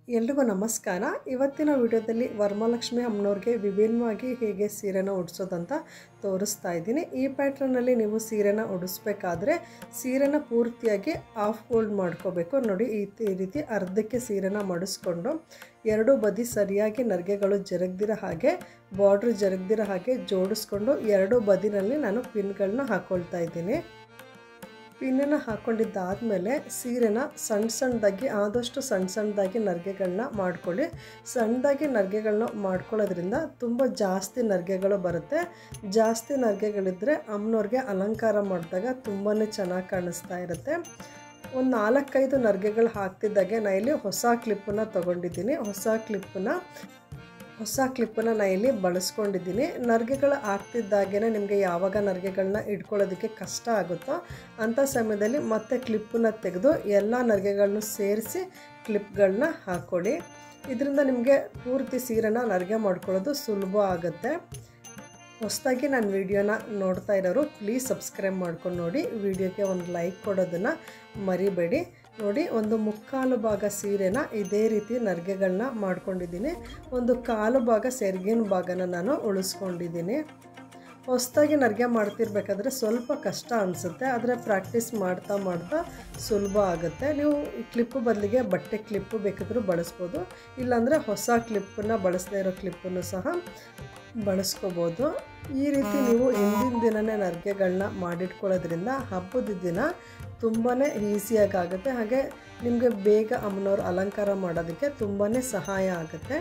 ಎಲ್ರಿಗೂ ನಮಸ್ಕಾರ ಇವತ್ತಿನ ವಿಡಿಯೋದಲ್ಲಿ ವರಮಹಾಲಕ್ಷ್ಮಿ ಅಮ್ಮನವ್ರಿಗೆ ವಿಭಿನ್ನವಾಗಿ ಹೇಗೆ ಸೀರೆನ ಉಡಿಸೋದಂತ ತೋರಿಸ್ತಾ ಇದ್ದೀನಿ ಈ ಪ್ಯಾಟ್ರನಲ್ಲಿ ನೀವು ಸೀರೆನ ಉಡಿಸ್ಬೇಕಾದ್ರೆ ಸೀರೆನ ಪೂರ್ತಿಯಾಗಿ ಆಫ್ ಫೋಲ್ಡ್ ಮಾಡ್ಕೋಬೇಕು ನೋಡಿ ಈ ಈ ರೀತಿ ಅರ್ಧಕ್ಕೆ ಸೀರೆನ ಮಡಿಸ್ಕೊಂಡು ಎರಡೂ ಬದಿ ಸರಿಯಾಗಿ ನರಿಗೆಗಳು ಜರಗ್ದಿರೋ ಹಾಗೆ ಬಾರ್ಡ್ರ್ ಜರಗ್ದಿರೋ ಹಾಗೆ ಜೋಡಿಸ್ಕೊಂಡು ಎರಡೂ ಬದಿನಲ್ಲಿ ನಾನು ಪಿನ್ಗಳನ್ನ ಹಾಕ್ಕೊಳ್ತಾ ಇದ್ದೀನಿ ಪಿನ್ನನ್ನು ಹಾಕ್ಕೊಂಡಿದ್ದಾದಮೇಲೆ ಸೀರೆನ ಸಣ್ಣ ಸಣ್ಣದಾಗಿ ಆದಷ್ಟು ಸಣ್ಣ ಸಣ್ಣದಾಗಿ ನರಿಗೆಗಳನ್ನ ಮಾಡ್ಕೊಳ್ಳಿ ಸಣ್ಣದಾಗಿ ನರಿಗೆಗಳನ್ನ ಮಾಡ್ಕೊಳ್ಳೋದ್ರಿಂದ ತುಂಬ ಜಾಸ್ತಿ ನರಿಗೆಗಳು ಬರುತ್ತೆ ಜಾಸ್ತಿ ನರಿಗೆಗಳಿದ್ದರೆ ಅಮ್ಮನವ್ರಿಗೆ ಅಲಂಕಾರ ಮಾಡಿದಾಗ ತುಂಬಾ ಚೆನ್ನಾಗಿ ಕಾಣಿಸ್ತಾ ಇರುತ್ತೆ ಒಂದು ನಾಲ್ಕೈದು ನರಿಗೆಗಳು ಹಾಕ್ತಿದ್ದಾಗೆ ನಾನು ಇಲ್ಲಿ ಹೊಸ ಕ್ಲಿಪ್ಪನ್ನ ತೊಗೊಂಡಿದ್ದೀನಿ ಹೊಸ ಕ್ಲಿಪ್ಪನ್ನ ಹೊಸ ಕ್ಲಿಪ್ಪನ್ನ ನಾನು ಇಲ್ಲಿ ಬಳಸ್ಕೊಂಡಿದ್ದೀನಿ ನರಿಗೆಗಳು ಹಾಕ್ತಿದ್ದಾಗೇ ನಿಮಗೆ ಯಾವಾಗ ನರಿಗೆಗಳನ್ನ ಇಟ್ಕೊಳ್ಳೋದಕ್ಕೆ ಕಷ್ಟ ಆಗುತ್ತೋ ಅಂಥ ಸಮಯದಲ್ಲಿ ಮತ್ತೆ ಕ್ಲಿಪ್ಪನ್ನ ತೆಗೆದು ಎಲ್ಲ ನರಿಗೆಗಳನ್ನೂ ಸೇರಿಸಿ ಕ್ಲಿಪ್ಗಳನ್ನ ಹಾಕ್ಕೊಳ್ಳಿ ಇದರಿಂದ ನಿಮಗೆ ಪೂರ್ತಿ ಸೀರೆನ ನರಿಗೆ ಮಾಡ್ಕೊಳ್ಳೋದು ಸುಲಭ ಆಗುತ್ತೆ ಹೊಸದಾಗಿ ನಾನು ವಿಡಿಯೋನ ನೋಡ್ತಾ ಇರೋರು ಪ್ಲೀಸ್ ಸಬ್ಸ್ಕ್ರೈಬ್ ಮಾಡ್ಕೊಂಡು ನೋಡಿ ವಿಡಿಯೋಗೆ ಒಂದು ಲೈಕ್ ಕೊಡೋದನ್ನು ಮರಿಬೇಡಿ ನೋಡಿ ಒಂದು ಮುಕ್ಕಾಲು ಭಾಗ ಸೀರೆನ ಇದೇ ರೀತಿ ನರಿಗೆಗಳನ್ನ ಮಾಡ್ಕೊಂಡಿದ್ದೀನಿ ಒಂದು ಕಾಲು ಭಾಗ ಸೆರಗಿನ ಭಾಗನ ನಾನು ಉಳಿಸ್ಕೊಂಡಿದ್ದೀನಿ ಹೊಸದಾಗಿ ನರಿಗೆ ಮಾಡ್ತಿರ್ಬೇಕಾದ್ರೆ ಸ್ವಲ್ಪ ಕಷ್ಟ ಅನಿಸುತ್ತೆ ಆದರೆ ಪ್ರಾಕ್ಟೀಸ್ ಮಾಡ್ತಾ ಮಾಡ್ತಾ ಸುಲಭ ಆಗುತ್ತೆ ನೀವು ಈ ಕ್ಲಿಪ್ಪು ಬದಲಿಗೆ ಬಟ್ಟೆ ಕ್ಲಿಪ್ಪು ಬೇಕಿದ್ರೂ ಬಳಸ್ಬೋದು ಇಲ್ಲಾಂದರೆ ಹೊಸ ಕ್ಲಿಪ್ಪನ್ನು ಬಳಸದೇ ಇರೋ ಕ್ಲಿಪ್ಪನ್ನು ಸಹ ಬಳಸ್ಕೋಬೋದು ಈ ರೀತಿ ನೀವು ಹಿಂದಿನ ದಿನವೇ ನರಿಗೆಗಳನ್ನ ಮಾಡಿಟ್ಕೊಳ್ಳೋದ್ರಿಂದ ಹಬ್ಬದ ದಿನ ತುಂಬಾ ಈಸಿಯಾಗಿ ಆಗುತ್ತೆ ಹಾಗೆ ನಿಮಗೆ ಬೇಗ ಅಮ್ಮನವ್ರು ಅಲಂಕಾರ ಮಾಡೋದಕ್ಕೆ ತುಂಬಾ ಸಹಾಯ ಆಗುತ್ತೆ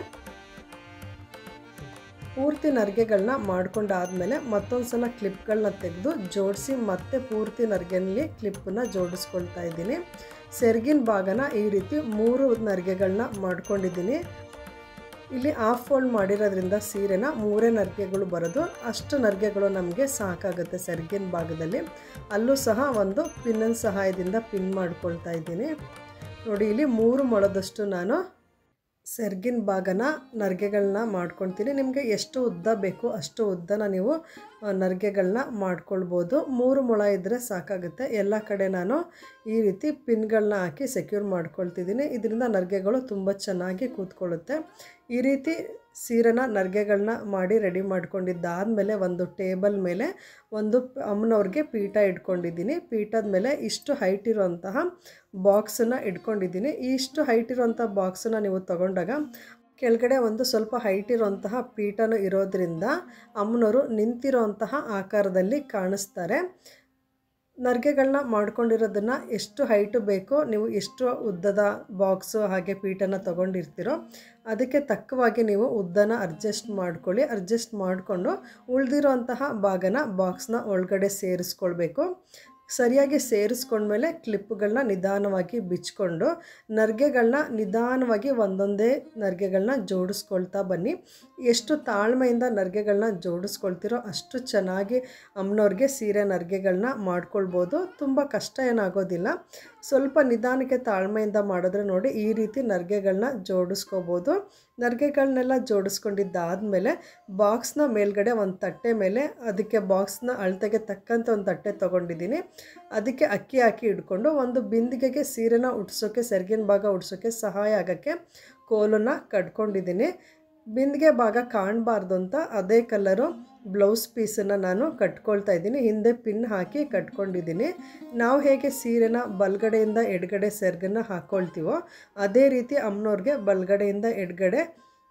ಪೂರ್ತಿ ನರಿಗೆಗಳನ್ನ ಮಾಡ್ಕೊಂಡಾದಮೇಲೆ ಮತ್ತೊಂದು ಸಲ ಕ್ಲಿಪ್ಗಳನ್ನ ತೆಗೆದು ಜೋಡಿಸಿ ಮತ್ತೆ ಪೂರ್ತಿ ನರಿಗೆನಲ್ಲಿ ಕ್ಲಿಪ್ಪನ್ನ ಜೋಡಿಸ್ಕೊಳ್ತಾ ಇದ್ದೀನಿ ಸೆರಗಿನ ಭಾಗನ ಈ ರೀತಿ ಮೂರು ನರಿಗೆಗಳನ್ನ ಮಾಡ್ಕೊಂಡಿದ್ದೀನಿ ಇಲ್ಲಿ ಆಫ್ ಫೋಲ್ಡ್ ಮಾಡಿರೋದ್ರಿಂದ ಸೀರೆನ ಮೂರೇ ನರಿಗೆಗಳು ಬರೋದು ಅಷ್ಟು ನರಿಗೆಗಳು ನಮಗೆ ಸಾಕಾಗುತ್ತೆ ಸೆರಗಿನ ಭಾಗದಲ್ಲಿ ಅಲ್ಲೂ ಸಹ ಒಂದು ಪಿನ್ನನ್ ಸಹಾಯದಿಂದ ಪಿನ್ ಮಾಡ್ಕೊಳ್ತಾ ಇದ್ದೀನಿ ನೋಡಿ ಇಲ್ಲಿ ಮೂರು ಮೊಳದಷ್ಟು ನಾನು ಸೆರ್ಗಿನ ಭಾಗನ ನರಿಗೆಗಳನ್ನ ಮಾಡ್ಕೊಳ್ತೀನಿ ನಿಮಗೆ ಎಷ್ಟು ಉದ್ದ ಬೇಕು ಅಷ್ಟು ಉದ್ದನ ನೀವು ನರಿಗೆಗಳನ್ನ ಮಾಡ್ಕೊಳ್ಬೋದು ಮೂರು ಮೊಳ ಇದ್ದರೆ ಸಾಕಾಗುತ್ತೆ ಎಲ್ಲ ಕಡೆ ನಾನು ಈ ರೀತಿ ಪಿನ್ಗಳನ್ನ ಹಾಕಿ ಸೆಕ್ಯೂರ್ ಮಾಡ್ಕೊಳ್ತಿದ್ದೀನಿ ಇದರಿಂದ ನರಿಗೆಗಳು ತುಂಬ ಚೆನ್ನಾಗಿ ಕೂತ್ಕೊಳ್ಳುತ್ತೆ ಈ ರೀತಿ ಸೀರೆನ ನರಿಗೆಗಳನ್ನ ಮಾಡಿ ರೆಡಿ ಮಾಡ್ಕೊಂಡಿದ್ದಾದಮೇಲೆ ಒಂದು ಟೇಬಲ್ ಮೇಲೆ ಒಂದು ಅಮ್ಮನವ್ರಿಗೆ ಪೀಠ ಇಟ್ಕೊಂಡಿದ್ದೀನಿ ಪೀಠದ ಮೇಲೆ ಇಷ್ಟು ಹೈಟ್ ಇರುವಂತಹ ಬಾಕ್ಸನ್ನು ಇಟ್ಕೊಂಡಿದ್ದೀನಿ ಇಷ್ಟು ಹೈಟ್ ಇರುವಂಥ ಬಾಕ್ಸನ್ನು ನೀವು ತಗೊಂಡಾಗ ಕೆಳಗಡೆ ಒಂದು ಸ್ವಲ್ಪ ಹೈಟ್ ಇರುವಂತಹ ಪೀಠನೂ ಇರೋದ್ರಿಂದ ಅಮ್ಮನವರು ನಿಂತಿರೋಂತಹ ಆಕಾರದಲ್ಲಿ ಕಾಣಿಸ್ತಾರೆ ನರಿಗೆಗಳನ್ನ ಮಾಡ್ಕೊಂಡಿರೋದನ್ನು ಎಷ್ಟು ಹೈಟು ಬೇಕೋ ನೀವು ಎಷ್ಟು ಉದ್ದದ ಬಾಕ್ಸು ಹಾಗೆ ಪೀಠನ ತೊಗೊಂಡಿರ್ತೀರೋ ಅದಕ್ಕೆ ತಕ್ಕವಾಗಿ ನೀವು ಉದ್ದನ ಅಡ್ಜಸ್ಟ್ ಮಾಡ್ಕೊಳ್ಳಿ ಅಡ್ಜಸ್ಟ್ ಮಾಡಿಕೊಂಡು ಉಳಿದಿರೋಂತಹ ಭಾಗನ ಬಾಕ್ಸ್ನ ಒಳಗಡೆ ಸೇರಿಸ್ಕೊಳ್ಬೇಕು ಸರಿಯಾಗಿ ಸೇರಿಸ್ಕೊಂಡ್ಮೇಲೆ ಕ್ಲಿಪ್ಗಳನ್ನ ನಿಧಾನವಾಗಿ ಬಿಚ್ಕೊಂಡು ನರಿಗೆಗಳನ್ನ ನಿಧಾನವಾಗಿ ಒಂದೊಂದೇ ನರಿಗೆಗಳನ್ನ ಜೋಡಿಸ್ಕೊಳ್ತಾ ಬನ್ನಿ ಎಷ್ಟು ತಾಳ್ಮೆಯಿಂದ ನರಿಗೆಗಳನ್ನ ಜೋಡಿಸ್ಕೊಳ್ತಿರೋ ಅಷ್ಟು ಚೆನ್ನಾಗಿ ಅಮ್ಮನವ್ರಿಗೆ ಸೀರೆ ನರಿಗೆಗಳನ್ನ ಮಾಡ್ಕೊಳ್ಬೋದು ತುಂಬ ಕಷ್ಟ ಏನಾಗೋದಿಲ್ಲ ಸ್ವಲ್ಪ ನಿಧಾನಕ್ಕೆ ತಾಳ್ಮೆಯಿಂದ ಮಾಡಿದ್ರೆ ನೋಡಿ ಈ ರೀತಿ ನರಿಗೆಗಳನ್ನ ಜೋಡಿಸ್ಕೋಬೋದು ನರಿಗೆಗಳನ್ನೆಲ್ಲ ಜೋಡಿಸ್ಕೊಂಡಿದ್ದಾದಮೇಲೆ ಬಾಕ್ಸ್ನ ಮೇಲ್ಗಡೆ ಒಂದು ತಟ್ಟೆ ಮೇಲೆ ಅದಕ್ಕೆ ಬಾಕ್ಸ್ನ ಅಳತೆಗೆ ತಕ್ಕಂಥ ಒಂದು ತಟ್ಟೆ ತೊಗೊಂಡಿದ್ದೀನಿ ಅದಕ್ಕೆ ಅಕ್ಕಿ ಹಾಕಿ ಇಟ್ಕೊಂಡು ಒಂದು ಬಿಂದಿಗೆಗೆ ಸೀರೆನ ಉಡ್ಸೋಕ್ಕೆ ಸೆರಗಿನ ಭಾಗ ಉಡ್ಸೋಕ್ಕೆ ಸಹಾಯ ಆಗೋಕ್ಕೆ ಕೋಲನ್ನು ಕಟ್ಕೊಂಡಿದ್ದೀನಿ ಬಿಂದಿಗೆ ಭಾಗ ಕಾಣಬಾರ್ದು ಅಂತ ಅದೇ ಕಲರು ಬ್ಲೌಸ್ ಪೀಸನ್ನು ನಾನು ಕಟ್ಕೊಳ್ತಾ ಇದ್ದೀನಿ ಹಿಂದೆ ಪಿನ್ ಹಾಕಿ ಕಟ್ಕೊಂಡಿದ್ದೀನಿ ನಾವು ಹೇಗೆ ಸೀರೆನ ಬಲ್ಗಡೆಯಿಂದ ಎಡಗಡೆ ಸೆರ್ಗನ್ನು ಹಾಕ್ಕೊಳ್ತೀವೋ ಅದೇ ರೀತಿ ಅಮ್ಮನವ್ರಿಗೆ ಬಲ್ಗಡೆಯಿಂದ ಎಡಗಡೆ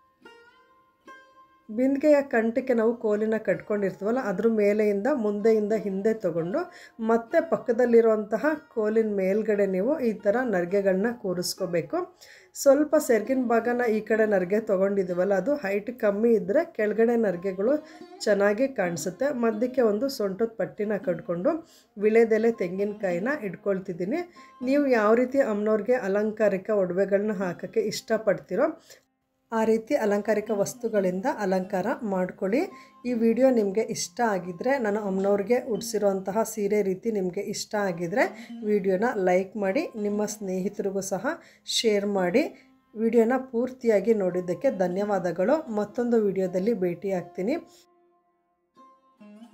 ಬಿಂದಿಗೆಯ ಕಂಠಕ್ಕೆ ನಾವು ಕೋಲಿನ ಕಟ್ಕೊಂಡಿರ್ತೀವಲ್ಲ ಅದ್ರ ಮೇಲೆಯಿಂದ ಮುಂದೆಯಿಂದ ಹಿಂದೆ ತಗೊಂಡು ಮತ್ತೆ ಪಕ್ಕದಲ್ಲಿರುವಂತಹ ಕೋಲಿನ ಮೇಲ್ಗಡೆ ನೀವು ಈ ಥರ ನರಿಗೆಗಳನ್ನ ಕೂರಿಸ್ಕೋಬೇಕು ಸ್ವಲ್ಪ ಸೆರ್ಗಿನ ಭಾಗನ ಈ ಕಡೆ ನರಿಗೆ ತೊಗೊಂಡಿದ್ದೀವಲ್ಲ ಅದು ಹೈಟ್ ಕಮ್ಮಿ ಇದ್ದರೆ ಕೆಳಗಡೆ ನರಿಗೆಗಳು ಚೆನ್ನಾಗಿ ಕಾಣಿಸುತ್ತೆ ಮಧ್ಯಕ್ಕೆ ಒಂದು ಸೊಂಟದ ಪಟ್ಟಿನ ಕಟ್ಕೊಂಡು ವಿಳೆದೆಲೆ ತೆಂಗಿನಕಾಯಿನ ಇಟ್ಕೊಳ್ತಿದ್ದೀನಿ ನೀವು ಯಾವ ರೀತಿ ಅಮ್ಮನವ್ರಿಗೆ ಅಲಂಕಾರಿಕ ಒಡವೆಗಳನ್ನ ಹಾಕೋಕ್ಕೆ ಇಷ್ಟಪಡ್ತೀರೋ ಆ ರೀತಿ ಅಲಂಕಾರಿಕ ವಸ್ತುಗಳಿಂದ ಅಲಂಕಾರ ಮಾಡ್ಕೊಳ್ಳಿ ಈ ವಿಡಿಯೋ ನಿಮಗೆ ಇಷ್ಟ ಆಗಿದ್ದರೆ ನಾನು ಅಮ್ಮನವ್ರಿಗೆ ಉಡಿಸಿರೋಂತಹ ಸೀರೆ ರೀತಿ ನಿಮಗೆ ಇಷ್ಟ ಆಗಿದ್ದರೆ ವಿಡಿಯೋನ ಲೈಕ್ ಮಾಡಿ ನಿಮ್ಮ ಸ್ನೇಹಿತರಿಗೂ ಸಹ ಶೇರ್ ಮಾಡಿ ವಿಡಿಯೋನ ಪೂರ್ತಿಯಾಗಿ ನೋಡಿದ್ದಕ್ಕೆ ಧನ್ಯವಾದಗಳು ಮತ್ತೊಂದು ವಿಡಿಯೋದಲ್ಲಿ ಭೇಟಿ ಆಗ್ತೀನಿ